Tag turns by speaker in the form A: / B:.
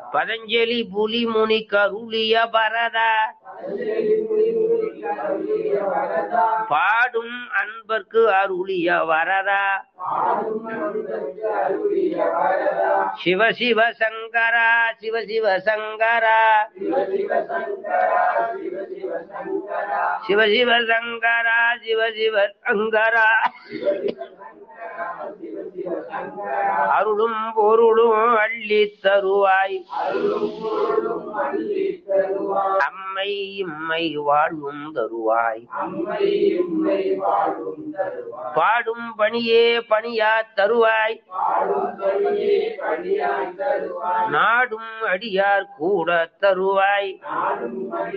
A: பதஞ்சலி புலி முனி கருளிய பரதா பாடும் அன்பர்க்கு அருளிய வரதா சிவ சிவ சங்கரா சிவ சிவ சங்கரா சிவ சிவ சங்கரா சிவ சிவ சங்கரா அருளும் பொருளும் அள்ளி தருவாய் அம்மை இம்மை வாழ்வும் தருவாய் பாடும் பணியே பணியா தருவாய் நாடும் அடியார் கூட தருவாய்